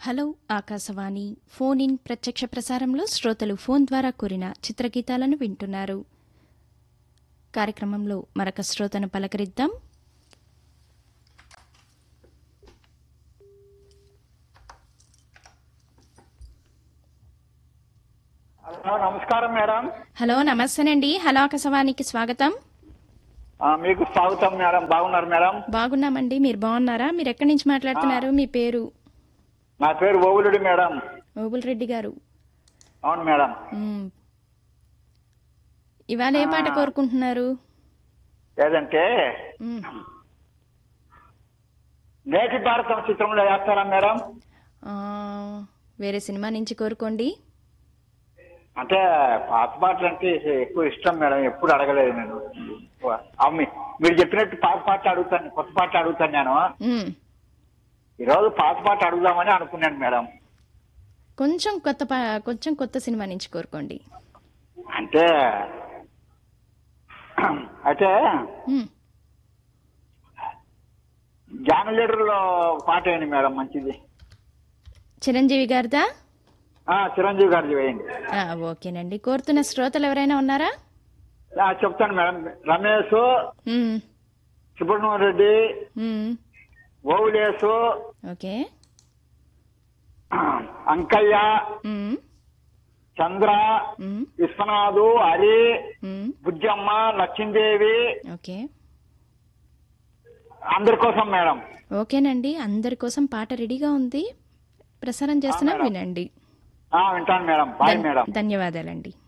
Hello Akashvani phone in ప్రత్యక్ష ప్రసారంలో శ్రోతలు ఫోన్ ద్వారా కోరిన చిత్రగీతాలను వింటున్నారు కార్యక్రమంలో మరొక శ్రోతను పలకరిద్దాం హలో నమస్కారం మేడం హలో నమస్తేనండి హలో ఆకాశవాణికి స్వాగతం ఆ, మీకు స్వాగతం మేడం బాగున్నారు మేడం బాగున్నామండి మీరు బాగున్నారా మీరు ఎక్కడి నుంచి మాట్లాడుతున్నారు మీ పేరు నా పేరు ఓవులుడి మేడం ఓబుల్ రెడ్డి గారు అవును మేడం మ్మ్. ఇవాళ ఏ పాట కోరుకుంటున్నారు ఏదంటే మ్మ్. నేటి భారతం చిత్రంలో వేస్తారా మేడం ఆ, వేరే సినిమా నుంచి కోరుకోండి అంటే పాత పాటలు అంటే ఎక్కువ ఇష్టం మేడం ఎప్పుడు అడగలేదు నేను అమ్మి మీరు చెప్పినట్టు పాత పాట అడుగుతాను కొత్త పాట అడుగుతాను నేను మ్మ్. ఈరోజు పాత పాట అడుగుదామని అనుకున్నాను మేడం కొంచెం కొత్త పా- కొంచెం కొత్త సినిమా నుంచి కోరుకోండి అంటే అయితే మ్మ్. జాన లీడర్లో పాట ఏంటి మేడం మంచిది చిరంజీవి గారిదా ఆ, చిరంజీవి గారిది వేయండి ఆ, ఓకేనండి కోరుతున్న శ్రోతలు ఎవరైనా ఉన్నారా ఆ, చెప్తాను మేడం రమేష్ మ్మ్. సుబ్రహ్మణ్య రెడ్డి మ్మ్. ఓవులేసు ఓకే అంకయ్య మ్మ్. చంద్ర మ్మ్. విశ్వనాథు హరి మ్మ్. బుజ్జమ్మ లక్ష్మీదేవి ఓకే అందరి కోసం మేడం ఓకేనండి అందరి కోసం పాట రెడీగా ఉంది ప్రసారం చేస్తున్నాం వినండి ఆ, వింటాను మేడం బాయ్ ధన్- మేడం ధన్యవాదాలండి